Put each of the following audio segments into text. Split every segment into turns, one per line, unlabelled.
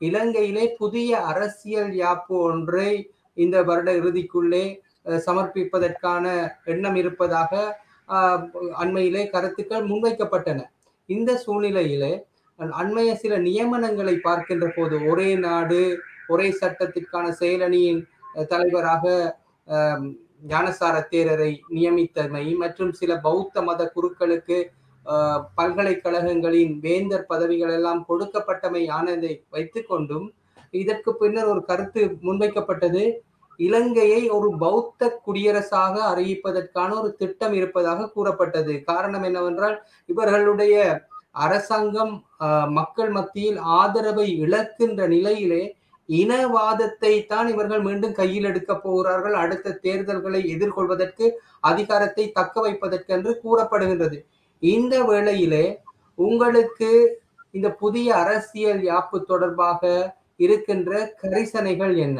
இலங்கையிலே புதிய அரசியல் யாப்பு ஒன்றை இந்த வருட இறுதிக்குள்ளே அஹ், சமர்ப்பிப்பதற்கான எண்ணம் இருப்பதாக ஆஹ், அண்மையிலே கருத்துக்கள் முன்வைக்கப்பட்டன இந்த சூழ்நிலையிலே அண்மைய சில நியமனங்களை பார்க்கின்ற போது ஒரே நாடு ஒரே சட்டத்திற்கான செயலணியின் அஹ், தலைவராக ஆஹ், ஞானசார தேரரை நியமித்தமை மற்றும் சில பௌத்த மத குருக்களுக்கு ஆஹ், பல்கலைக்கழகங்களின் வேந்தர் பதவிகள் எல்லாம் கொடுக்கப்பட்டமை ஆனதை வைத்துக்கொண்டும் இதற்கு பின்னர் ஒரு கருத்து முன்வைக்கப்பட்டது இலங்கையை ஒரு பௌத்த குடியரசாக அறிவிப்பதற்கான ஒரு திட்டம் இருப்பதாக கூறப்பட்டது காரணம் என்னவென்றால் இவர்களுடைய அரசாங்கம் ஆஹ், மக்கள் மத்தியில் ஆதரவை இழக்கின்ற நிலையிலே இனவாதத்தை தான் இவர்கள் மீண்டும் கையில் எடுக்க போகிறார்கள் அடுத்த தேர்தல்களை எதிர்கொள்வதற்கு அதிகாரத்தை தக்க வைப்பதற்கென்று கூறப்படுகின்றது இந்த வேளையிலே உங்களுக்கு இந்த புதிய அரசியல் யாப்பு தொடர்பாக இருக்கின்ற கரிசனைகள் என்ன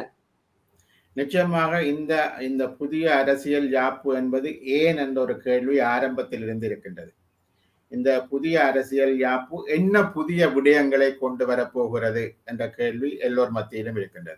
நிச்சயமாக இந்த இந்த புதிய அரசியல் யாப்பு என்பது ஏன் என்ற ஒரு கேள்வி ஆரம்பத்தில் இருந்து இருக்கின்றது இந்த புதிய அரசியல் யாப்பு என்ன புதிய விடயங்களை கொண்டு வரப்போகிறது என்ற கேள்வி எல்லோர் மத்தியிலும் இருக்கின்றது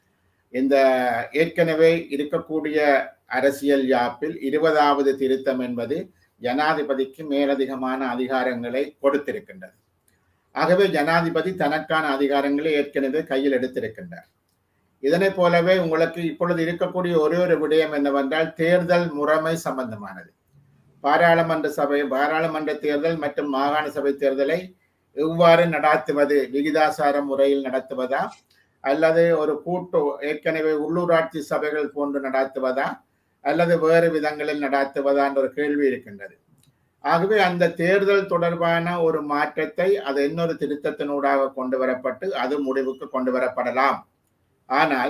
இந்த ஏற்கனவே இருக்கக்கூடிய அரசியல் யாப்பில் இருபதாவது திருத்தம் என்பது ஜனாதிபதிக்கு மேலதிகமான அதிகாரங்களை கொடுத்திருக்கின்றது ஆகவே ஜனாதிபதி தனக்கான அதிகாரங்களை ஏற்கனவே கையில் எடுத்திருக்கின்றார் இதனை போலவே உங்களுக்கு இப்பொழுது இருக்கக்கூடிய ஒரே ஒரு விடயம் என்னவென்றால் தேர்தல் முறைமை சம்பந்தமானது பாராளுமன்ற சபை பாராளுமன்ற தேர்தல் மற்றும் மாகாண சபை தேர்தலை எவ்வாறு நடத்துவது விகிதாசார முறையில் நடத்துவதா அல்லது ஒரு கூட்டு ஏற்கனவே உள்ளூராட்சி சபைகள் போன்று நடத்துவதா அல்லது வேறு விதங்களில் நடத்துவதா என்ற ஒரு கேள்வி இருக்கின்றது ஆகவே அந்த தேர்தல் தொடர்பான ஒரு மாற்றத்தை அது இன்னொரு திருத்தத்தினூடாக கொண்டு வரப்பட்டு அது முடிவுக்கு கொண்டு வரப்படலாம் ஆனால்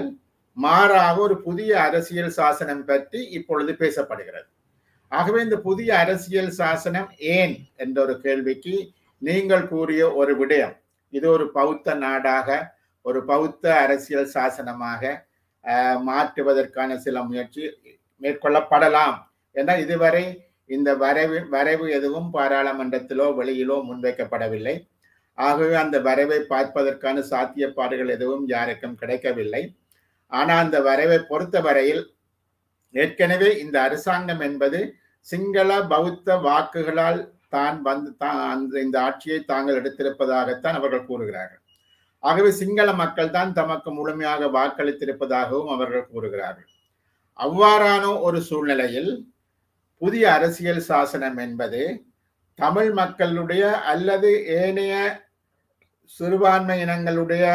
மாறாக ஒரு புதிய அரசியல் சாசனம் பற்றி இப்பொழுது பேசப்படுகிறது ஆகவே இந்த புதிய அரசியல் சாசனம் ஏன் என்ற ஒரு கேள்விக்கு நீங்கள் கூறிய ஒரு விடயம் இது ஒரு பௌத்த நாடாக ஒரு பௌத்த அரசியல் சாசனமாக அஹ், மாற்றுவதற்கான சில முயற்சி மேற்கொள்ளப்படலாம் என இதுவரை இந்த வரைவு வரைவு எதுவும் பாராளுமன்றத்திலோ வெளியிலோ முன்வைக்கப்படவில்லை ஆகவே அந்த வரைவை பார்ப்பதற்கான சாத்தியப்பாடுகள் எதுவும் யாருக்கும் கிடைக்கவில்லை ஆனால் அந்த வரைவை பொறுத்தவரையில் ஏற்கனவே இந்த அரசாங்கம் என்பது சிங்கள பௌத்த வாக்குகளால் தான் வந்து தான் அந்த இந்த ஆட்சியை தாங்கள் எடுத்திருப்பதாகத்தான் அவர்கள் கூறுகிறார்கள் ஆகவே சிங்கள மக்கள் தான் தமக்கு முழுமையாக வாக்களித்திருப்பதாகவும் அவர்கள் கூறுகிறார்கள் அவ்வாறான ஒரு சூழ்நிலையில் புதிய அரசியல் சாசனம் என்பது தமிழ் மக்களுடைய அல்லது ஏனைய சிறுபான்மை இனங்களுடைய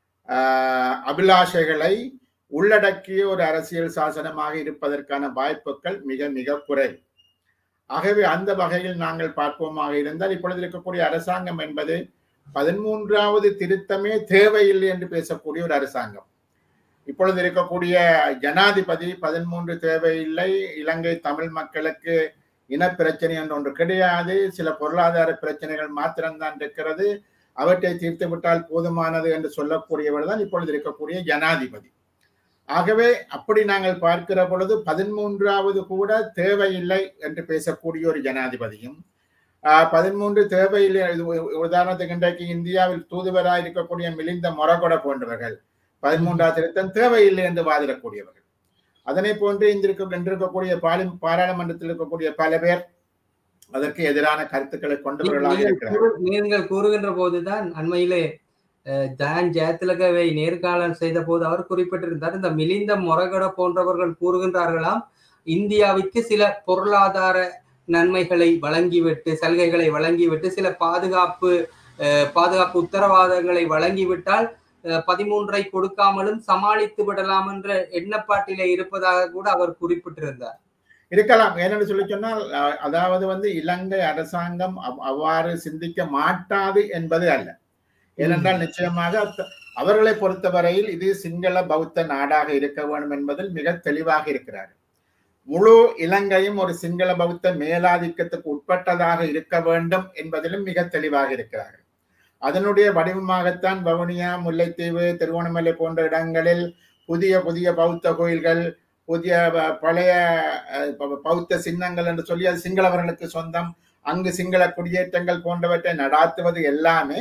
ஆஹ், அபிலாஷைகளை உள்ளடக்கிய ஒரு அரசியல் சாசனமாக இருப்பதற்கான வாய்ப்புகள் மிக மிக குறைவு ஆகவே அந்த வகையில் நாங்கள் பார்ப்போமாக இருந்தால் இப்பொழுது இருக்கக்கூடிய அரசாங்கம் என்பது பதிமூன்றாவது திருத்தமே தேவையில்லை என்று பேசக்கூடிய ஒரு அரசாங்கம் இப்பொழுது இருக்கக்கூடிய ஜனாதிபதி பதிமூன்று தேவையில்லை இலங்கை தமிழ் மக்களுக்கு இனப்பிரச்சனை என்று ஒன்று கிடையாது சில பொருளாதார பிரச்சனைகள் மாத்திரம்தான் இருக்கிறது அவற்றை தீர்த்து விட்டால் போதுமானது என்று சொல்லக்கூடியவர் தான் இப்பொழுது இருக்கக்கூடிய ஜனாதிபதி ஆகவே அப்படி நாங்கள் பார்க்கிற பொழுது பதிமூன்றாவது கூட தேவையில்லை என்று பேசக்கூடிய ஒரு ஜனாதிபதியும் ஆஹ், பதிமூன்று தேவையில்லை இது உ- உதாரணத்துக்கு இன்றைக்கு இந்தியாவில் தூதுவராக இருக்கக்கூடிய மிலிந்த மொரகொட போன்றவர்கள் பதிமூன்றாவது திருத்தம் தேவையில்லை என்று வாதிடக்கூடியவர்கள் அதனை போன்று இன்றிருக்க இன்றிருக்கக்கூடிய பாலி பாராளுமன்றத்தில் இருக்கக்கூடிய பல பேர் அதற்கு எதிரான கருத்துக்களை கொண்டவர்களாக
நீங்கள்
இருக்கிறார்கள்
கூறு- நீங்கள் கூறுகின்ற போதுதான் அண்மையிலே அஹ், ஜான் ஜெயதிலகவை நேர்காணல் செய்த போது அவர் குறிப்பிட்டிருந்தார் இந்த மிலிந்த மொரகட போன்றவர்கள் கூறுகின்றார்களாம் இந்தியாவிற்கு சில பொருளாதார நன்மைகளை வழங்கிவிட்டு சலுகைகளை வழங்கிவிட்டு சில பாதுகாப்பு அஹ், பாதுகாப்பு உத்தரவாதங்களை வழங்கிவிட்டால் அஹ், பதிமூன்றை கொடுக்காமலும் சமாளித்து விடலாம் என்ற எண்ணப்பாட்டிலே இருப்பதாக கூட அவர் குறிப்பிட்டிருந்தார்
இருக்கலாம் ஏனென்று சொல்லி சொன்னால் அஹ், அதாவது வந்து இலங்கை அரசாங்கம் அவ்- அவ்வாறு சிந்திக்க மாட்டாது என்பது அல்ல ஏனென்றால் நிச்சயமாக அத்த- அவர்களை பொறுத்தவரையில் இது சிங்கள பௌத்த நாடாக இருக்க வேண்டும் என்பதில் மிக தெளிவாக இருக்கிறார்கள் முழு இலங்கையும் ஒரு சிங்கள பௌத்த மேலாதிக்கத்துக்கு உட்பட்டதாக இருக்க வேண்டும் என்பதிலும் மிக தெளிவாக இருக்கிறார்கள் அதனுடைய வடிவமாகத்தான் வவுனியா முல்லைத்தீவு திருவோணமலை போன்ற இடங்களில் புதிய புதிய பௌத்த கோயில்கள் புதிய ப- பழைய அஹ், ப- பௌத்த சின்னங்கள் என்று சொல்லி அது சிங்களவர்களுக்கு சொந்தம் அங்கு சிங்கள குடியேற்றங்கள் போன்றவற்றை நடாத்துவது எல்லாமே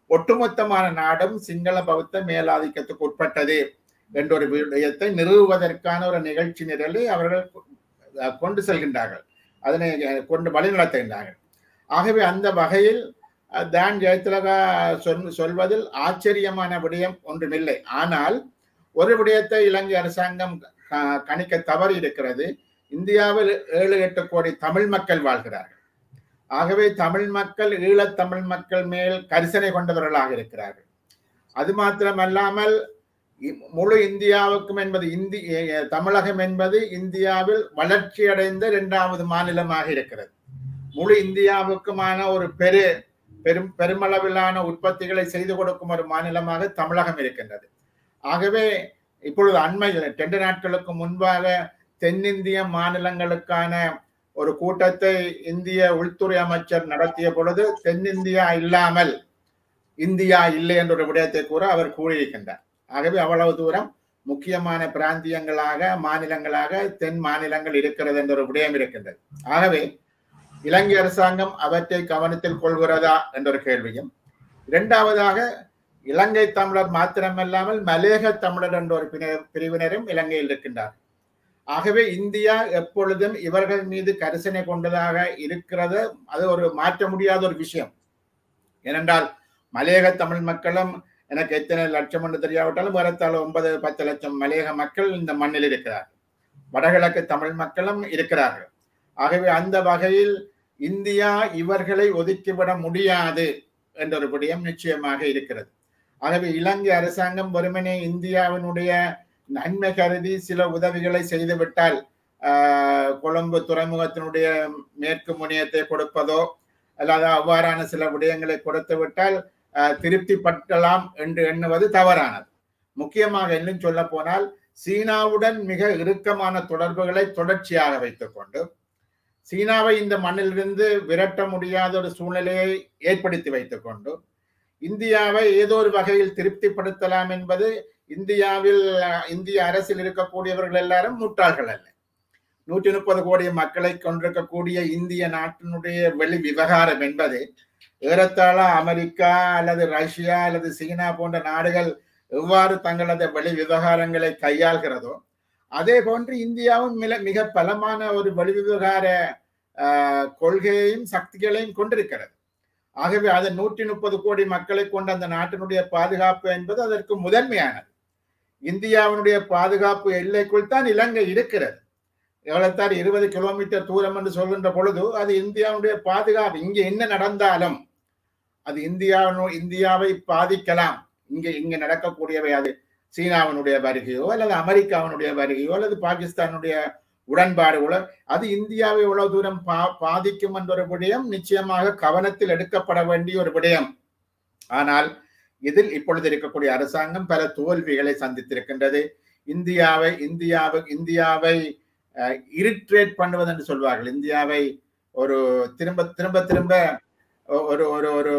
ஒட்டுமொத்தமான நாடும் சிங்கள பௌத்த மேலாதிக்கத்துக்கு உட்பட்டது என்ற ஒரு விடயத்தை நிறுவுவதற்கான ஒரு நிகழ்ச்சி நிரலை அவர்கள் கொண்டு செல்கின்றார்கள் அதனை கொண்டு வழிநடத்துகின்றார்கள் ஆகவே அந்த வகையில் தான் ஜெயதிலகா சொல் சொல்வதில் ஆச்சரியமான விடயம் ஒன்றுமில்லை ஆனால் ஒரு விடயத்தை இலங்கை அரசாங்கம் கணிக்க தவறி இருக்கிறது இந்தியாவில் ஏழு எட்டு கோடி தமிழ் மக்கள் வாழ்கிறார்கள் ஆகவே தமிழ் மக்கள் ஈழத் தமிழ் மக்கள் மேல் கரிசனை கொண்டவர்களாக இருக்கிறார்கள் அது மாத்திரமல்லாமல் முழு இந்தியாவுக்கும் என்பது இந்தி தமிழகம் என்பது இந்தியாவில் வளர்ச்சியடைந்த இரண்டாவது மாநிலமாக இருக்கிறது முழு இந்தியாவுக்குமான ஒரு பெரு பெரும் பெருமளவிலான உற்பத்திகளை செய்து கொடுக்கும் ஒரு மாநிலமாக தமிழகம் இருக்கின்றது ஆகவே இப்பொழுது அண்மையில் ரெண்டு நாட்களுக்கு முன்பாக தென்னிந்திய மாநிலங்களுக்கான ஒரு கூட்டத்தை இந்திய உள்துறை அமைச்சர் நடத்திய பொழுது தென்னிந்தியா இல்லாமல் இந்தியா இல்லை என்ற ஒரு விடயத்தை கூற அவர் கூறியிருக்கின்றார் ஆகவே அவ்வளவு தூரம் முக்கியமான பிராந்தியங்களாக மாநிலங்களாக தென் மாநிலங்கள் இருக்கிறது என்ற ஒரு விடயம் இருக்கின்றது ஆகவே இலங்கை அரசாங்கம் அவற்றை கவனத்தில் கொள்கிறதா என்ற ஒரு கேள்வியும் இரண்டாவதாக இலங்கை தமிழர் மாத்திரமல்லாமல் மலேக தமிழர் என்ற ஒரு பிரிவினரும் இலங்கையில் இருக்கின்றார் ஆகவே இந்தியா எப்பொழுதும் இவர்கள் மீது கரிசனை கொண்டதாக இருக்கிறது அது ஒரு மாற்ற முடியாத ஒரு விஷயம் ஏனென்றால் மலையக தமிழ் மக்களும் எனக்கு எத்தனை லட்சம் என்று தெரியாவிட்டாலும் வரத்தால் ஒன்பது பத்து லட்சம் மலையக மக்கள் இந்த மண்ணில் இருக்கிறார்கள் வடகிழக்கு தமிழ் மக்களும் இருக்கிறார்கள் ஆகவே அந்த வகையில் இந்தியா இவர்களை ஒதுக்கிவிட முடியாது என்ற ஒரு விடயம் நிச்சயமாக இருக்கிறது ஆகவே இலங்கை அரசாங்கம் வெறுமனே இந்தியாவினுடைய நன்மை கருதி சில உதவிகளை செய்துவிட்டால் கொழும்பு துறைமுகத்தினுடைய மேற்கு முனையத்தை கொடுப்பதோ அல்லது அவ்வாறான சில விடயங்களை கொடுத்து விட்டால் திருப்தி பட்டலாம் என்று எண்ணுவது தவறானது முக்கியமாக இன்னும் சொல்ல போனால் சீனாவுடன் மிக இறுக்கமான தொடர்புகளை தொடர்ச்சியாக வைத்துக் கொண்டு சீனாவை இந்த மண்ணிலிருந்து விரட்ட முடியாத ஒரு சூழ்நிலையை ஏற்படுத்தி வைத்துக் கொண்டு இந்தியாவை ஏதோ ஒரு வகையில் திருப்திப்படுத்தலாம் என்பது இந்தியாவில் இந்திய அரசில் இருக்கக்கூடியவர்கள் எல்லாரும் முட்டாள்கள் அல்ல நூற்றி முப்பது கோடி மக்களை கொண்டிருக்கக்கூடிய இந்திய நாட்டினுடைய வெளி விவகாரம் என்பது ஏறத்தாழ அமெரிக்கா அல்லது ரஷ்யா அல்லது சீனா போன்ற நாடுகள் எவ்வாறு தங்களது வெளி விவகாரங்களை கையாள்கிறதோ அதே போன்று இந்தியாவும் மிக மிக பலமான ஒரு வெளி விவகார கொள்கையையும் சக்திகளையும் கொண்டிருக்கிறது ஆகவே அது நூற்றி முப்பது கோடி மக்களை கொண்ட அந்த நாட்டினுடைய பாதுகாப்பு என்பது அதற்கு முதன்மையானது இந்தியாவினுடைய பாதுகாப்பு எல்லைக்குள் தான் இலங்கை இருக்கிறது எவ்வளவுத்தார் இருபது கிலோமீட்டர் தூரம் என்று சொல்கின்ற பொழுது அது இந்தியாவுடைய பாதுகாப்பு இங்கே என்ன நடந்தாலும் அது இந்தியாவினு இந்தியாவை பாதிக்கலாம் இங்கே இங்கே நடக்கக்கூடியவை அது சீனாவினுடைய வருகையோ அல்லது அமெரிக்காவினுடைய வருகையோ அல்லது பாகிஸ்தானுடைய உடன்பாடுகளோ அது இந்தியாவை எவ்வளவு தூரம் பா பாதிக்கும் என்ற ஒரு விடயம் நிச்சயமாக கவனத்தில் எடுக்கப்பட வேண்டிய ஒரு விடயம் ஆனால் இதில் இப்பொழுது இருக்கக்கூடிய அரசாங்கம் பல தோல்விகளை சந்தித்திருக்கின்றது இந்தியாவை இந்தியாவை இந்தியாவை இரிட்ரேட் பண்ணுவது என்று சொல்வார்கள் இந்தியாவை ஒரு திரும்ப திரும்ப திரும்ப ஒரு ஒரு ஒரு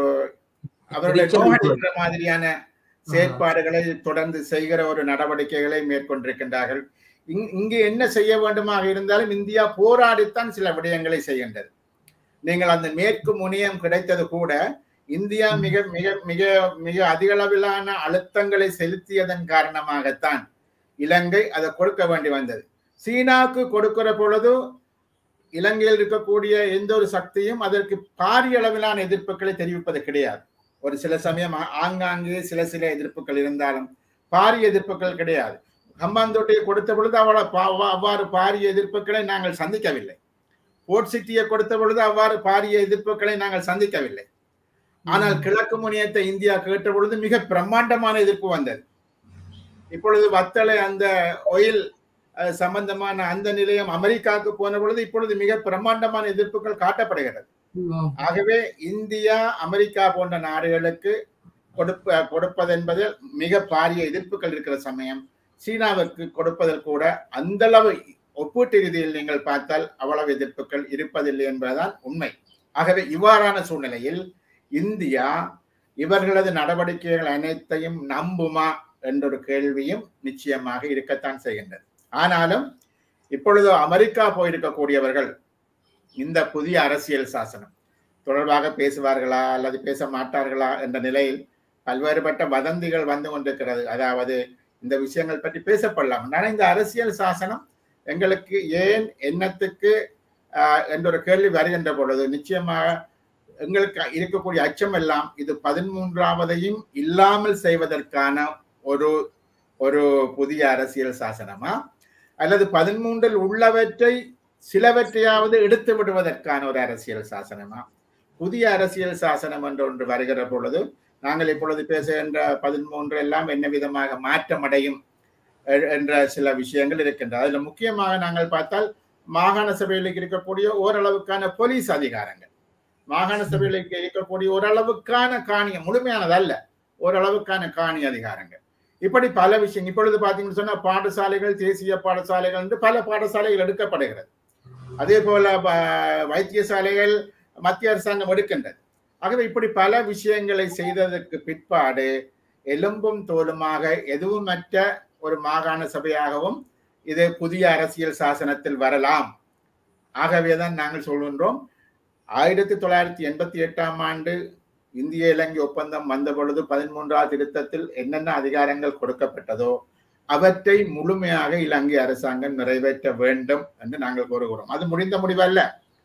அவருடைய மாதிரியான செயற்பாடுகளை தொடர்ந்து செய்கிற ஒரு நடவடிக்கைகளை மேற்கொண்டிருக்கின்றார்கள் இங்கு என்ன செய்ய வேண்டுமாக இருந்தாலும் இந்தியா போராடித்தான் சில விடயங்களை செய்கின்றது நீங்கள் அந்த மேற்கு முனையம் கிடைத்தது கூட இந்தியா மிக மிக மிக மிக அதிக அளவிலான அழுத்தங்களை செலுத்தியதன் காரணமாகத்தான் இலங்கை அதை கொடுக்க வேண்டி வந்தது சீனாவுக்கு கொடுக்கிற பொழுது இலங்கையில் இருக்கக்கூடிய எந்த ஒரு சக்தியும் அதற்கு பாரிய அளவிலான எதிர்ப்புகளை தெரிவிப்பது கிடையாது ஒரு சில சமயம் ஆங்காங்கே சில சில எதிர்ப்புகள் இருந்தாலும் பாரிய எதிர்ப்புகள் கிடையாது ஹம்பாந்தோட்டையை கொடுத்த பொழுது அவ்வளவு அவ்வாறு பாரிய எதிர்ப்புகளை நாங்கள் சந்திக்கவில்லை போர்ட் சிட்டியை கொடுத்த பொழுது அவ்வாறு பாரிய எதிர்ப்புகளை நாங்கள் சந்திக்கவில்லை ஆனால் கிழக்கு முனையத்தை இந்தியா கேட்ட பொழுது மிக பிரம்மாண்டமான எதிர்ப்பு வந்தது இப்பொழுது வத்தலை அந்த ஒயில் சம்பந்தமான அந்த நிலையம் அமெரிக்காவுக்கு போன பொழுது இப்பொழுது மிக பிரம்மாண்டமான எதிர்ப்புகள் காட்டப்படுகிறது ஆகவே இந்தியா அமெரிக்கா போன்ற நாடுகளுக்கு கொடுப்ப கொடுப்பது என்பது மிக பாரிய எதிர்ப்புகள் இருக்கிற சமயம் சீனாவுக்கு கொடுப்பதில் கூட அந்த அளவு ஒப்பீட்டு ரீதியில் நீங்கள் பார்த்தால் அவ்வளவு எதிர்ப்புகள் இருப்பதில்லை என்பதுதான் உண்மை ஆகவே இவ்வாறான சூழ்நிலையில் இந்தியா இவர்களது நடவடிக்கைகள் அனைத்தையும் நம்புமா என்ற ஒரு கேள்வியும் நிச்சயமாக இருக்கத்தான் செய்கின்றது ஆனாலும் இப்பொழுது அமெரிக்கா போயிருக்கக்கூடியவர்கள் இந்த புதிய அரசியல் சாசனம் தொடர்பாக பேசுவார்களா அல்லது பேச மாட்டார்களா என்ற நிலையில் பல்வேறுபட்ட வதந்திகள் வந்து கொண்டிருக்கிறது அதாவது இந்த விஷயங்கள் பற்றி பேசப்படலாம் ஆனால் இந்த அரசியல் சாசனம் எங்களுக்கு ஏன் என்னத்துக்கு ஆஹ், என்ற ஒரு கேள்வி வருகின்ற பொழுது நிச்சயமாக எங்களுக்கு இருக்கக்கூடிய அச்சம் எல்லாம் இது பதிமூன்றாவதையும் இல்லாமல் செய்வதற்கான ஒரு ஒரு புதிய அரசியல் சாசனமா அல்லது பதிமூன்றில் உள்ளவற்றை சிலவற்றையாவது எடுத்து விடுவதற்கான ஒரு அரசியல் சாசனமா புதிய அரசியல் சாசனம் என்று ஒன்று வருகிற பொழுது நாங்கள் இப்பொழுது பேசுகின்ற பதிமூன்று எல்லாம் என்ன விதமாக மாற்றமடையும் எ- என்ற சில விஷயங்கள் இருக்கின்றன அதுல முக்கியமாக நாங்கள் பார்த்தால் மாகாண சபைகளுக்கு இருக்கக்கூடிய ஓரளவுக்கான போலீஸ் அதிகாரங்கள் மாகாண சபைகளுக்கு இருக்கக்கூடிய ஓரளவுக்கான காணியம் முழுமையானது அல்ல ஓரளவுக்கான காணி அதிகாரங்கள் இப்படி பல விஷயம் இப்பொழுது பாத்தீங்கன்னு சொன்னா பாடசாலைகள் தேசிய பாடசாலைகள் என்று பல பாடசாலைகள் எடுக்கப்படுகிறது அதே போல ப- வைத்தியசாலைகள் மத்திய அரசாங்கம் எடுக்கின்றது ஆகவே இப்படி பல விஷயங்களை செய்ததற்கு பிற்பாடு எலும்பும் தோலுமாக எதுவுமற்ற ஒரு மாகாண சபையாகவும் இது புதிய அரசியல் சாசனத்தில் வரலாம் ஆகவேதான் நாங்கள் சொல்கின்றோம் ஆயிரத்தி தொள்ளாயிரத்தி எண்பத்தி எட்டாம் ஆண்டு இந்திய இலங்கை ஒப்பந்தம் வந்த பொழுது பதிமூன்றாவது திருத்தத்தில் என்னென்ன அதிகாரங்கள் கொடுக்கப்பட்டதோ அவற்றை முழுமையாக இலங்கை அரசாங்கம் நிறைவேற்ற வேண்டும் என்று நாங்கள் கூறுகிறோம் அது முடிந்த முடிவல்ல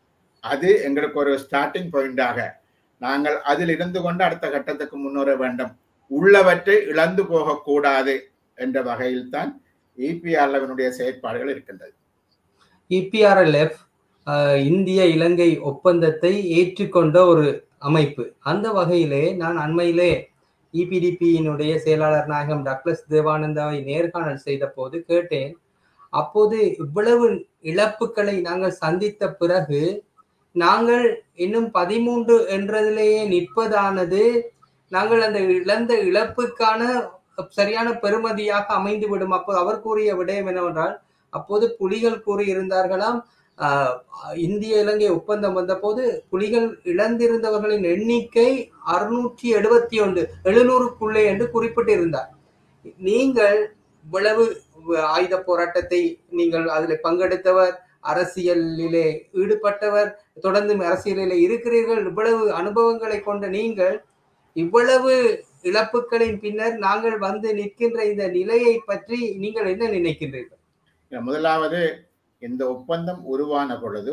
அது எங்களுக்கு ஒரு ஸ்டார்டிங் பாயிண்டாக நாங்கள் அதில் இருந்து கொண்டு அடுத்த கட்டத்துக்கு முன்னேற வேண்டும் உள்ளவற்றை இழந்து போகக்கூடாது என்ற வகையில் தான் இபிஆர்லவனுடைய செயற்பாடுகள் இருக்கின்றது
இபிஆர்எல்எஃப் இந்திய இலங்கை ஒப்பந்தத்தை ஏற்றுக்கொண்ட ஒரு அமைப்பு அந்த வகையிலே நான் அண்மையிலே இபிடிபியினுடைய செயலாளர் நாயகம் டக்ளஸ் தேவானந்தாவை நேர்காணல் செய்த போது கேட்டேன் அப்போது இவ்வளவு இழப்புகளை நாங்கள் சந்தித்த பிறகு நாங்கள் இன்னும் பதிமூன்று என்றதிலேயே நிற்பதானது நாங்கள் அந்த இழந்த இழப்புக்கான சரியான பெறுமதியாக அமைந்து விடும் அப்போது அவர் கூறிய விடயம் என்னவென்றால் அப்போது புலிகள் கூறியிருந்தார்களாம் ஆஹ், இந்திய இலங்கை ஒப்பந்தம் வந்தபோது புலிகள் இழந்திருந்தவர்களின் எண்ணிக்கை அறுநூற்றி எழுபத்தி ஒன்று எழுநூறுக்குள்ளே என்று குறிப்பிட்டிருந்தார் நீங்கள் இவ்வளவு ஆயுத போராட்டத்தை நீங்கள் அதில் பங்கெடுத்தவர் அரசியலிலே ஈடுபட்டவர் தொடர்ந்து அரசியலிலே இருக்கிறீர்கள் இவ்வளவு அனுபவங்களை கொண்ட நீங்கள் இவ்வளவு இழப்புகளின் பின்னர் நாங்கள் வந்து நிற்கின்ற இந்த நிலையை பற்றி நீங்கள் என்ன நினைக்கின்றீர்கள்
முதலாவது இந்த ஒப்பந்தம் உருவான பொழுது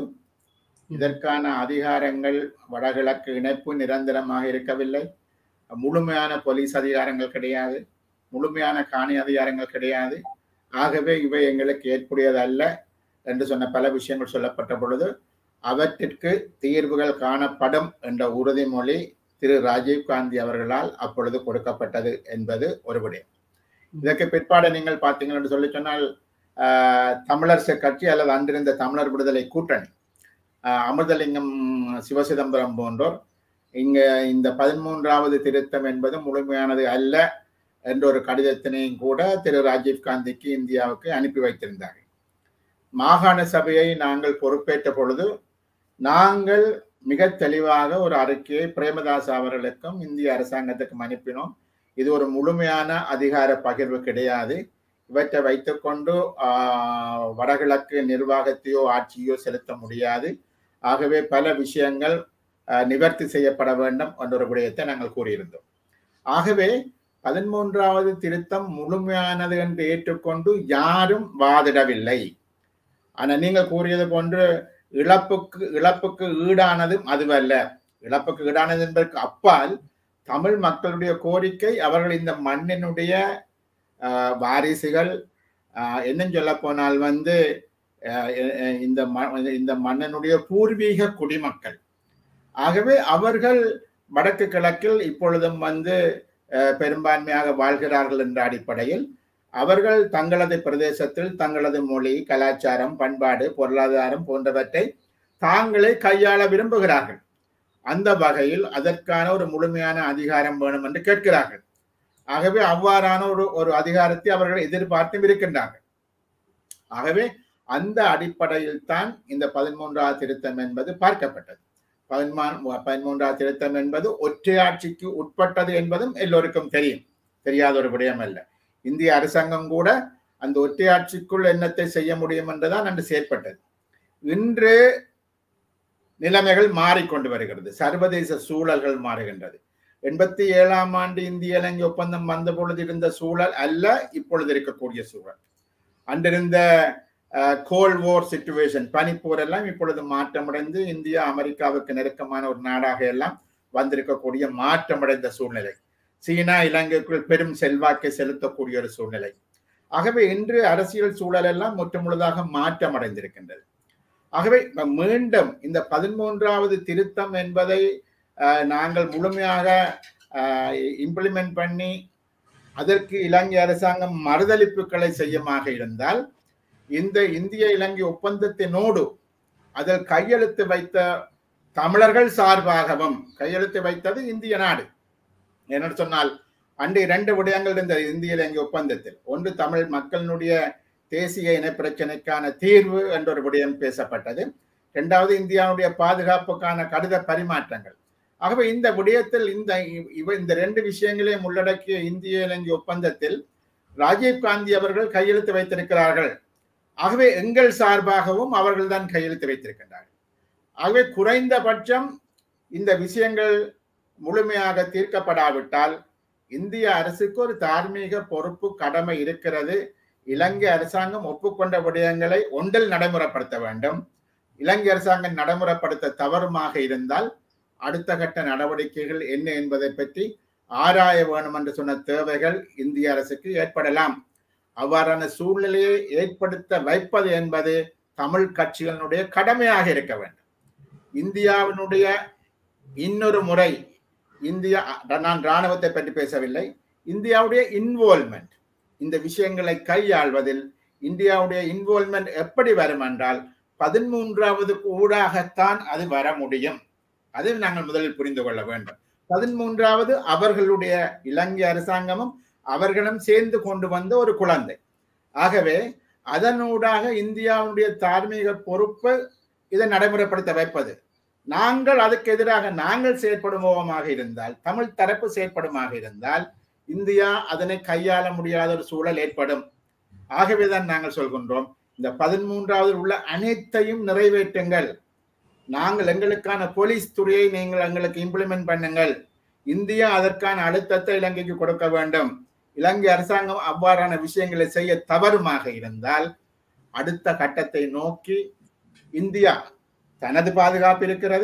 இதற்கான அதிகாரங்கள் வடகிழக்கு இணைப்பு நிரந்தரமாக இருக்கவில்லை முழுமையான போலீஸ் அதிகாரங்கள் கிடையாது முழுமையான காணி அதிகாரங்கள் கிடையாது ஆகவே இவை எங்களுக்கு ஏற்புடையதல்ல என்று சொன்ன பல விஷயங்கள் சொல்லப்பட்ட பொழுது அவற்றிற்கு தீர்வுகள் காணப்படும் என்ற உறுதிமொழி திரு ராஜீவ் காந்தி அவர்களால் அப்பொழுது கொடுக்கப்பட்டது என்பது ஒரு விடயம் இதற்கு பிற்பாடு நீங்கள் பார்த்தீங்கள் என்று சொல்லி சொன்னால் ஆஹ், தமிழரசு கட்சி அல்லது அன்றிருந்த தமிழர் விடுதலை கூட்டணி ஆஹ், அமிர்தலிங்கம் சிவசிதம்பரம் போன்றோர் இங்க இந்த பதிமூன்றாவது திருத்தம் என்பது முழுமையானது அல்ல என்ற ஒரு கடிதத்தினையும் கூட திரு ராஜீவ் காந்திக்கு இந்தியாவுக்கு அனுப்பி வைத்திருந்தார்கள் மாகாண சபையை நாங்கள் பொறுப்பேற்ற பொழுது நாங்கள் மிக தெளிவாக ஒரு அறிக்கையை பிரேமதாஸ் அவர்களுக்கும் இந்திய அரசாங்கத்துக்கும் அனுப்பினோம் இது ஒரு முழுமையான அதிகார பகிர்வு கிடையாது இவற்றை வைத்துக்கொண்டு ஆஹ், வடகிழக்கு நிர்வாகத்தையோ ஆட்சியோ செலுத்த முடியாது ஆகவே பல விஷயங்கள் ஆஹ், நிவர்த்தி செய்யப்பட வேண்டும் என்ற ஒரு விடயத்தை நாங்கள் கூறியிருந்தோம் ஆகவே பதிமூன்றாவது திருத்தம் முழுமையானது என்று ஏற்றுக்கொண்டு யாரும் வாதிடவில்லை ஆனால் நீங்கள் கூறியது போன்று இழப்புக்கு இழப்புக்கு ஈடானதும் அதுவல்ல இழப்புக்கு ஈடானது என்பதற்கு அப்பால் தமிழ் மக்களுடைய கோரிக்கை அவர்கள் இந்த மண்ணினுடைய ஆஹ், வாரிசுகள் ஆஹ், என்னன்னு சொல்ல போனால் வந்து ஆஹ், எ- இந்த ம- இந்த மண்ணினுடைய பூர்வீக குடிமக்கள் ஆகவே அவர்கள் வடக்கு கிழக்கில் இப்பொழுதும் வந்து ஆஹ், பெரும்பான்மையாக வாழ்கிறார்கள் என்ற அடிப்படையில் அவர்கள் தங்களது பிரதேசத்தில் தங்களது மொழி கலாச்சாரம் பண்பாடு பொருளாதாரம் போன்றவற்றை தாங்களே கையாள விரும்புகிறார்கள் அந்த வகையில் அதற்கான ஒரு முழுமையான அதிகாரம் வேணும் என்று கேட்கிறார்கள் ஆகவே அவ்வாறான ஒரு ஒரு அதிகாரத்தை அவர்கள் எதிர்பார்த்தும் இருக்கின்றார்கள் ஆகவே அந்த அடிப்படையில் தான் இந்த பதிமூன்றாவது திருத்தம் என்பது பார்க்கப்பட்டது பதிமா பதிமூன்றாவது திருத்தம் என்பது ஒற்றையாட்சிக்கு உட்பட்டது என்பதும் எல்லோருக்கும் தெரியும் தெரியாத ஒரு விடயம் அல்ல இந்திய அரசாங்கம் கூட அந்த ஒற்றையாட்சிக்குள் என்னத்தை செய்ய முடியும் என்றுதான் அன்று செயற்பட்டது இன்று நிலைமைகள் மாறிக்கொண்டு வருகிறது சர்வதேச சூழல்கள் மாறுகின்றது எண்பத்தி ஏழாம் ஆண்டு இந்திய இலங்கை ஒப்பந்தம் வந்த பொழுது இருந்த சூழல் அல்ல இப்பொழுது இருக்கக்கூடிய சூழல் அன்றிருந்த கோல் வார் சுச்சுவேஷன் பனிப்போர் எல்லாம் இப்பொழுது மாற்றமடைந்து இந்தியா அமெரிக்காவுக்கு நெருக்கமான ஒரு நாடாக எல்லாம் வந்திருக்கக்கூடிய மாற்றமடைந்த சூழ்நிலை சீனா இலங்கைக்குள் பெரும் செல்வாக்கை செலுத்தக்கூடிய ஒரு சூழ்நிலை ஆகவே இன்று அரசியல் சூழல் எல்லாம் முற்றுமுழுதாக மாற்றமடைந்திருக்கின்றது ஆகவே மீண்டும் இந்த பதிமூன்றாவது திருத்தம் என்பதை நாங்கள் முழுமையாக இம்ப்ளிமெண்ட் பண்ணி அதற்கு இலங்கை அரசாங்கம் மறுதளிப்புகளை செய்யமாக இருந்தால் இந்த இந்திய இலங்கை ஒப்பந்தத்தினோடு அதில் கையெழுத்து வைத்த தமிழர்கள் சார்பாகவும் கையெழுத்து வைத்தது இந்திய நாடு என்ன சொன்னால் அன்று இரண்டு விடயங்கள் இருந்தது இந்திய இலங்கை ஒப்பந்தத்தில் ஒன்று தமிழ் மக்களினுடைய தேசிய இன பிரச்சனைக்கான தீர்வு என்ற ஒரு விடயம் பேசப்பட்டது இரண்டாவது இந்தியாவுடைய பாதுகாப்புக்கான கடித பரிமாற்றங்கள் ஆகவே இந்த விடயத்தில் இந்த இவ இந்த ரெண்டு விஷயங்களையும் உள்ளடக்கிய இந்திய இலங்கை ஒப்பந்தத்தில் ராஜீவ் காந்தி அவர்கள் கையெழுத்து வைத்திருக்கிறார்கள் ஆகவே எங்கள் சார்பாகவும் அவர்கள் தான் கையெழுத்து வைத்திருக்கின்றார்கள் ஆகவே குறைந்தபட்சம் இந்த விஷயங்கள் முழுமையாக தீர்க்கப்படாவிட்டால் இந்திய அரசுக்கு ஒரு தார்மீக பொறுப்பு கடமை இருக்கிறது இலங்கை அரசாங்கம் ஒப்புக்கொண்ட விடயங்களை ஒன்றில் நடைமுறைப்படுத்த வேண்டும் இலங்கை அரசாங்கம் நடைமுறைப்படுத்த தவறுமாக இருந்தால் அடுத்த கட்ட நடவடிக்கைகள் என்ன என்பதை பற்றி ஆராய வேண்டும் என்று சொன்ன தேவைகள் இந்திய அரசுக்கு ஏற்படலாம் அவ்வாறான சூழ்நிலையை ஏற்படுத்த வைப்பது என்பது தமிழ் கட்சிகளினுடைய கடமையாக இருக்க வேண்டும் இந்தியாவினுடைய இன்னொரு முறை இந்தியா நான் இராணுவத்தை பற்றி பேசவில்லை இந்தியாவுடைய இன்வால்மெண்ட் இந்த விஷயங்களை கையாள்வதில் இந்தியாவுடைய இன்வால்மெண்ட் எப்படி வரும் என்றால் பதிமூன்றாவது ஊடாகத்தான் அது வர முடியும் அதை நாங்கள் முதலில் புரிந்து கொள்ள வேண்டும் பதிமூன்றாவது அவர்களுடைய இலங்கை அரசாங்கமும் அவர்களும் சேர்ந்து கொண்டு வந்த ஒரு குழந்தை ஆகவே அதனூடாக இந்தியாவுடைய தார்மீக பொறுப்பு இதை நடைமுறைப்படுத்த வைப்பது நாங்கள் அதுக்கு எதிராக நாங்கள் செயற்படுவோமாக இருந்தால் தமிழ் தரப்பு செயற்படுமாக இருந்தால் இந்தியா அதனை கையாள முடியாத ஒரு சூழல் ஏற்படும் ஆகவேதான் நாங்கள் சொல்கின்றோம் இந்த பதிமூன்றாவது உள்ள அனைத்தையும் நிறைவேற்றுங்கள் நாங்கள் எங்களுக்கான போலீஸ் துறையை நீங்கள் எங்களுக்கு இம்ப்ளிமெண்ட் பண்ணுங்கள் இந்தியா அதற்கான அழுத்தத்தை இலங்கைக்கு கொடுக்க வேண்டும் இலங்கை அரசாங்கம் அவ்வாறான விஷயங்களை செய்ய தவறுமாக இருந்தால் அடுத்த கட்டத்தை நோக்கி இந்தியா தனது பாதுகாப்பு இருக்கிறது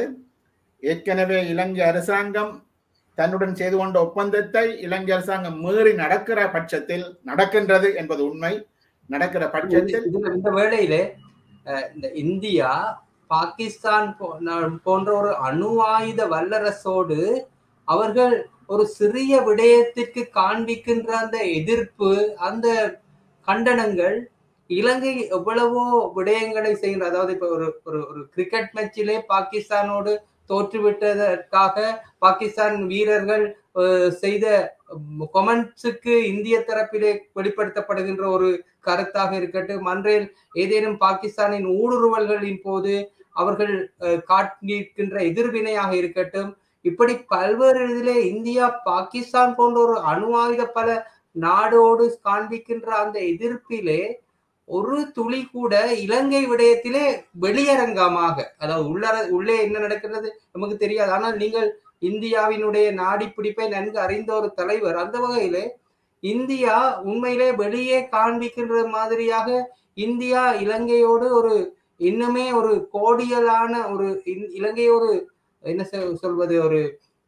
ஏற்கனவே இலங்கை அரசாங்கம் தன்னுடன் செய்து கொண்ட ஒப்பந்தத்தை இலங்கை அரசாங்கம் மீறி நடக்கிற பட்சத்தில் நடக்கின்றது என்பது உண்மை நடக்கிற பட்சத்தில்
இந்த வேளையிலே இந்த இந்தியா பாகிஸ்தான் போன்ற ஒரு அணு ஆயுத வல்லரசோடு அவர்கள் ஒரு சிறிய விடயத்திற்கு காண்பிக்கின்ற அந்த எதிர்ப்பு அந்த கண்டனங்கள் இலங்கை எவ்வளவோ விடயங்களை செய்கின்ற அதாவது இப்ப ஒரு ஒரு ஒரு கிரிக்கெட் மேட்சிலே பாகிஸ்தானோடு தோற்றுவிட்டதற்காக பாகிஸ்தான் வீரர்கள் செய்த கொமெண்ட்ஸுக்கு இந்திய தரப்பிலே வெளிப்படுத்தப்படுகின்ற ஒரு கருத்தாக இருக்கட்டும் அன்றையில் ஏதேனும் பாகிஸ்தானின் ஊடுருவல்களின் போது அவர்கள் காட்டிருக்கின்ற எதிர்வினையாக இருக்கட்டும் இப்படி பல்வேறு இதிலே இந்தியா பாகிஸ்தான் போன்ற ஒரு அணு ஆயுத பல நாடோடு காண்பிக்கின்ற அந்த எதிர்ப்பிலே ஒரு துளி கூட இலங்கை விடயத்திலே வெளியரங்கமாக அதாவது உள்ளர உள்ளே என்ன நடக்கிறது நமக்கு தெரியாது ஆனால் நீங்கள் இந்தியாவினுடைய நாடி பிடிப்பை நன்கு அறிந்த ஒரு தலைவர் அந்த வகையிலே இந்தியா உண்மையிலே வெளியே காண்பிக்கின்ற மாதிரியாக இந்தியா இலங்கையோடு ஒரு இன்னுமே ஒரு கோடியலான ஒரு இலங்கை ஒரு என்ன சொல்வது ஒரு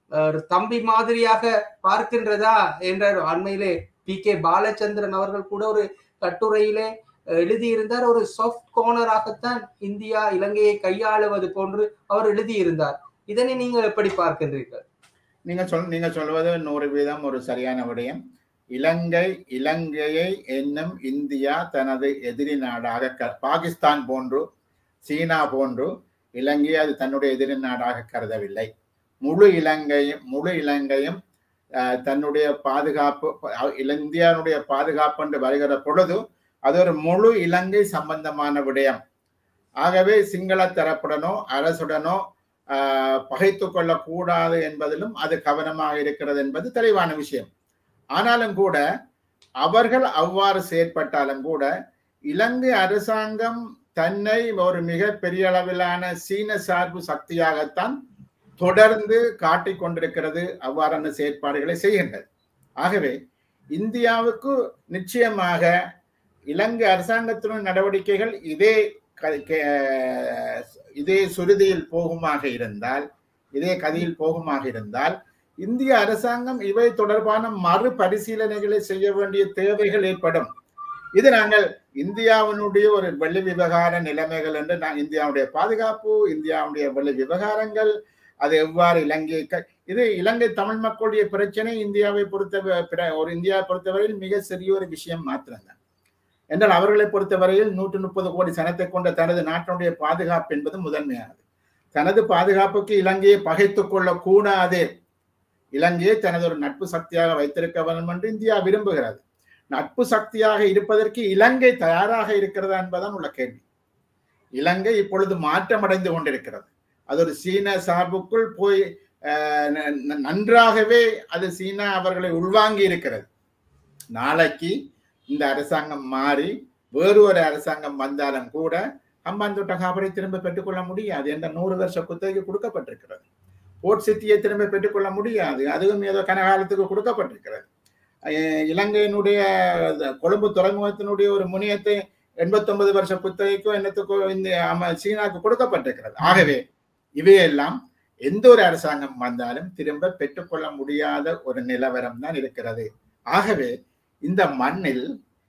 தம்பி மாதிரியாக பார்க்கின்றதா என்ற அண்மையிலே பி கே பாலச்சந்திரன் அவர்கள் கூட ஒரு கட்டுரையிலே எழுதியிருந்தார் ஒரு சாஃப்ட் கோர்னராகத்தான் இந்தியா இலங்கையை கையாளுவது போன்று அவர் எழுதியிருந்தார் இதனை நீங்கள் எப்படி பார்க்கின்றீர்கள்
நீங்க சொல் நீங்க சொல்வது நூறு வீதம் ஒரு சரியான விடயம் இலங்கை இலங்கையை என்னும் இந்தியா தனது எதிரி நாடாக பாகிஸ்தான் போன்று சீனா போன்று இலங்கை அது தன்னுடைய எதிரி நாடாக கருதவில்லை முழு இலங்கையும் முழு இலங்கையும் தன்னுடைய பாதுகாப்பு இந்தியாவுடைய பாதுகாப்பு என்று வருகிற பொழுது அது ஒரு முழு இலங்கை சம்பந்தமான விடயம் ஆகவே சிங்கள தரப்புடனோ அரசுடனோ பகைத்து கொள்ளக்கூடாது என்பதிலும் அது கவனமாக இருக்கிறது என்பது தெளிவான விஷயம் ஆனாலும் கூட அவர்கள் அவ்வாறு செயற்பட்டாலும் கூட இலங்கை அரசாங்கம் தன்னை ஒரு மிக பெரிய அளவிலான சீன சார்பு சக்தியாகத்தான் தொடர்ந்து காட்டிக் கொண்டிருக்கிறது அவ்வாறான செயற்பாடுகளை செய்கின்றது ஆகவே இந்தியாவுக்கு நிச்சயமாக இலங்கை அரசாங்கத்தினுடைய நடவடிக்கைகள் இதே க- கே- இதே சுருதியில் போகுமாக இருந்தால் இதே கதியில் போகுமாக இருந்தால் இந்திய அரசாங்கம் இவை தொடர்பான மறுபரிசீலனைகளை செய்ய வேண்டிய தேவைகள் ஏற்படும் இது நாங்கள் இந்தியாவினுடைய ஒரு வெள்ளி விவகார நிலைமைகள் என்று நான் இந்தியாவுடைய பாதுகாப்பு இந்தியாவுடைய வெள்ளி விவகாரங்கள் அது எவ்வாறு இலங்கை க- இது இலங்கை தமிழ் மக்களுடைய பிரச்சனை இந்தியாவை பொறுத்த பிற- ஒரு இந்தியாவை பொறுத்தவரையில் மிக சிறிய ஒரு விஷயம் மாத்திரம்தான் என்றால் அவர்களை பொறுத்தவரையில் நூற்று முப்பது கோடி சனத்தை கொண்ட தனது நாட்டினுடைய பாதுகாப்பு என்பது முதன்மையானது தனது பாதுகாப்புக்கு இலங்கையை பகைத்துக் கொள்ள கூடாது இலங்கையை தனது ஒரு நட்பு சக்தியாக வைத்திருக்க வேண்டும் என்று இந்தியா விரும்புகிறது நட்பு சக்தியாக இருப்பதற்கு இலங்கை தயாராக இருக்கிறதா என்பதுதான் உள்ள கேள்வி இலங்கை இப்பொழுது மாற்றமடைந்து கொண்டிருக்கிறது அது ஒரு சீன சார்புக்குள் போய் அஹ், ந- ந- நன்றாகவே அது சீனா அவர்களை உள்வாங்கி இருக்கிறது நாளைக்கு இந்த அரசாங்கம் மாறி வேறு ஒரு அரசாங்கம் வந்தாலும் கூட ஹம்பாந்தோட்ட காபரை திரும்ப பெற்றுக்கொள்ள முடியாது என்ற நூறு வருஷ குத்தகைக்கு கொடுக்கப்பட்டிருக்கிறது போர்ட் சிட்டியை திரும்ப பெற்றுக்கொள்ள முடியாது அதுவும் ஏதோ கனகாலத்துக்கு கொடுக்கப்பட்டிருக்கிறது அஹ் இலங்கையினுடைய கொழும்பு துறைமுகத்தினுடைய ஒரு முனையத்தை எண்பத்தொன்பது வருஷ குத்தகைக்கோ என்னத்துக்கோ இந்த அம- சீனாக்கு கொடுக்கப்பட்டிருக்கிறது ஆகவே இவையெல்லாம் எந்த ஒரு அரசாங்கம் வந்தாலும் திரும்ப பெற்றுக்கொள்ள முடியாத ஒரு நிலவரம் தான் இருக்கிறது ஆகவே இந்த மண்ணில்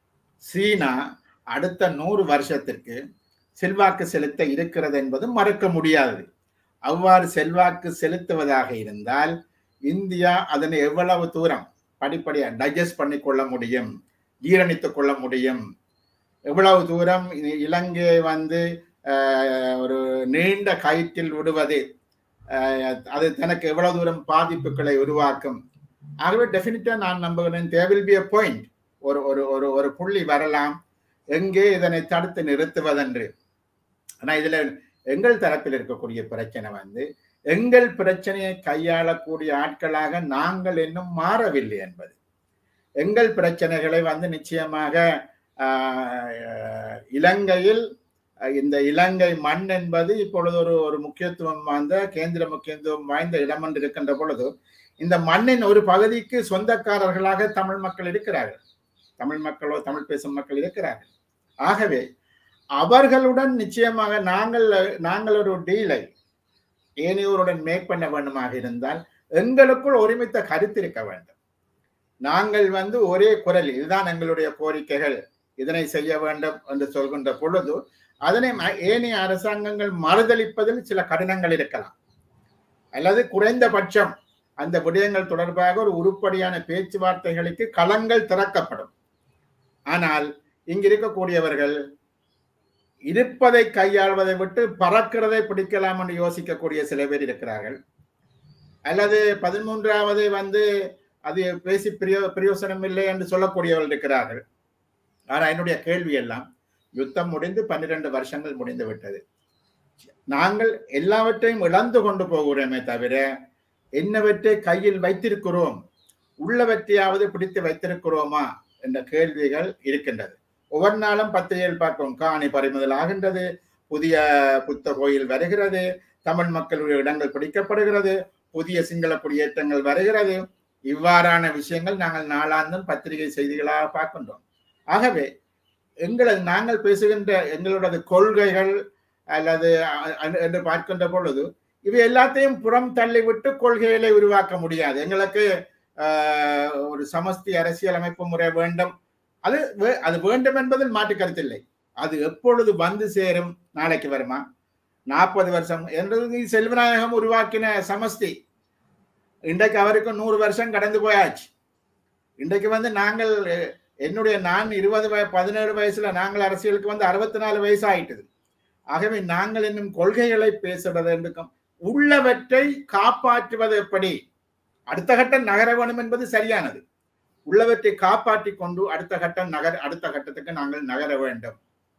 சீனா அடுத்த நூறு வருஷத்திற்கு செல்வாக்கு செலுத்த இருக்கிறது என்பது மறக்க முடியாது அவ்வாறு செல்வாக்கு செலுத்துவதாக இருந்தால் இந்தியா அதனை எவ்வளவு தூரம் படிப்படியா டைஜஸ்ட் பண்ணி கொள்ள முடியும் ஜீரணித்துக் கொள்ள முடியும் எவ்வளவு தூரம் இ- இலங்கையை வந்து ஆஹ், ஒரு நீண்ட கயிற்றில் விடுவது ஆஹ், அது தனக்கு எவ்வளவு தூரம் பாதிப்புகளை உருவாக்கும் ஆகவே டெஃபினட்டா நான் நம்புகிறேன் there will be a point ஒரு ஒரு ஒரு ஒரு புள்ளி வரலாம் எங்கே இதனை தடுத்து நிறுத்துவதென்று ஆனா இதுல எங்கள் தரப்பில் இருக்கக்கூடிய பிரச்சனை வந்து எங்கள் பிரச்சனையை கையாளக்கூடிய ஆட்களாக நாங்கள் இன்னும் மாறவில்லை என்பது எங்கள் பிரச்சனைகளை வந்து நிச்சயமாக ஆஹ், இலங்கையில் அஹ், இந்த இலங்கை மண் என்பது இப்பொழுது ஒரு ஒரு முக்கியத்துவம் வாய்ந்த கேந்திர முக்கியத்துவம் வாய்ந்த இடம் என்று இருக்கின்ற பொழுது இந்த மண்ணின் ஒரு பகுதிக்கு சொந்தக்காரர்களாக தமிழ் மக்கள் இருக்கிறார்கள் தமிழ் மக்களோ தமிழ் பேசும் மக்கள் இருக்கிறார்கள் ஆகவே அவர்களுடன் நிச்சயமாக நாங்கள் நாங்கள் ஒரு டீலை ஏனையோருடன் மேக் பண்ண வேண்டுமாக இருந்தால் எங்களுக்குள் ஒருமித்த கருத்து இருக்க வேண்டும் நாங்கள் வந்து ஒரே குரல் இதுதான் எங்களுடைய கோரிக்கைகள் இதனை செய்ய வேண்டும் என்று சொல்கின்ற பொழுது அதனை ம- ஏனைய அரசாங்கங்கள் மறுதளிப்பதில் சில கடினங்கள் இருக்கலாம் அல்லது குறைந்தபட்சம் அந்த விடயங்கள் தொடர்பாக ஒரு உருப்படியான பேச்சுவார்த்தைகளுக்கு களங்கள் திறக்கப்படும் ஆனால் இங்கு இருக்கக்கூடியவர்கள் இருப்பதை கையாள்வதை விட்டு பறக்கிறதை பிடிக்கலாம் என்று யோசிக்கக்கூடிய சில பேர் இருக்கிறார்கள் அல்லது பதிமூன்றாவது வந்து அது பேசி பிரியோ பிரயோசனம் இல்லை என்று சொல்லக்கூடியவர்கள் இருக்கிறார்கள் ஆனால் என்னுடைய கேள்வி எல்லாம் யுத்தம் முடிந்து பன்னிரண்டு வருஷங்கள் முடிந்து விட்டது நாங்கள் எல்லாவற்றையும் இழந்து கொண்டு போகிறோமே தவிர என்னவற்றை கையில் வைத்திருக்கிறோம் உள்ளவற்றையாவது பிடித்து வைத்திருக்கிறோமா என்ற கேள்விகள் இருக்கின்றது ஒவ்வொரு நாளும் பத்திரிகையில் பார்க்கிறோம் காணி பறிமுதல் ஆகின்றது புதிய புத்த கோயில் வருகிறது தமிழ் மக்களுடைய இடங்கள் பிடிக்கப்படுகிறது புதிய சிங்கள குடியேற்றங்கள் வருகிறது இவ்வாறான விஷயங்கள் நாங்கள் நாளாந்தம் பத்திரிகை செய்திகளாக பார்க்கின்றோம் ஆகவே எங்களது நாங்கள் பேசுகின்ற எங்களோட கொள்கைகள் அல்லது அ- அ- என்று பார்க்கின்ற பொழுது இவை எல்லாத்தையும் புறம் தள்ளிவிட்டு கொள்கைகளை உருவாக்க முடியாது எங்களுக்கு ஆஹ், ஒரு சமஸ்தி அரசியல் அமைப்பு முறை வேண்டும் அது வே- அது வேண்டும் என்பதில் மாற்று கருத்தில்லை அது எப்பொழுது வந்து சேரும் நாளைக்கு வருமா நாற்பது வருஷம் என்றது செல்வநாயகம் உருவாக்கின சமஸ்தி இன்றைக்கு அவருக்கு நூறு வருஷம் கடந்து போயாச்சு இன்றைக்கு வந்து நாங்கள் அஹ், என்னுடைய நான் இருபது வய பதினேழு வயசுல நாங்கள் அரசியலுக்கு வந்து அறுபத்தி நாலு வயசு ஆயிட்டது ஆகவே நாங்கள் இன்னும் கொள்கைகளை பேசுவது என்றும் உள்ளவற்றை காப்பாற்றுவது எப்படி அடுத்த கட்டம் நகர வேண்டும் என்பது சரியானது உள்ளவற்றை காப்பாற்றி கொண்டு அடுத்த கட்டம் நகர் அடுத்த கட்டத்துக்கு நாங்கள் நகர வேண்டும்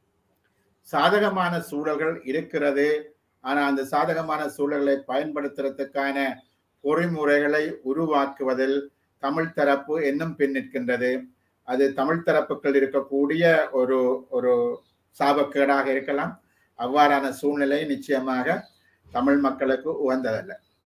சாதகமான சூழல்கள் இருக்கிறது ஆனா அந்த சாதகமான சூழல்களை பயன்படுத்துறதுக்கான பொறிமுறைகளை உருவாக்குவதில் தமிழ் தரப்பு இன்னும் பின் நிற்கின்றது அது தமிழ் தரப்புகள் இருக்கக்கூடிய ஒரு ஒரு சாபக்கேடாக இருக்கலாம் அவ்வாறான சூழ்நிலை நிச்சயமாக தமிழ் மக்களுக்கு உகந்ததல்ல